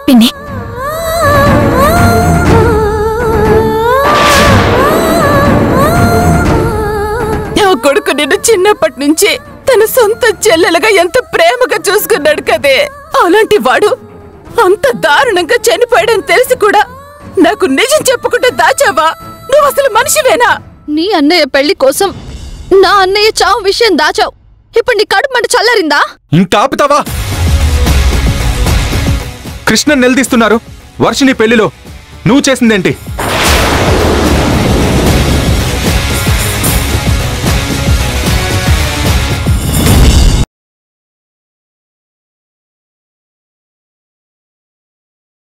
పిన్ని నా కొడుకు నిన్ను చిన్నప్పటి నుంచి తన సొంత చెల్లెలుగా ఎంత ప్రేమగా చూసుకున్నాడు కదే అలాంటి వాడు అంత దారుణంగా చనిపోయాడని తెలిసి కూడా నాకు నిజం చెప్పుకుంటే దాచావా నువ్వు అసలు మనిషివేనా నీ అన్నయ్య పెళ్లి కోసం నా అన్నయ్య చావు విషయం దాచావు ఇప్పుడు నీ కడుపు మంట చల్లారిందా ఇంకా ఆపుతావా కృష్ణ నిలదీస్తున్నారు వర్షిని పెళ్లిలో నువ్వు చేసిందేంటి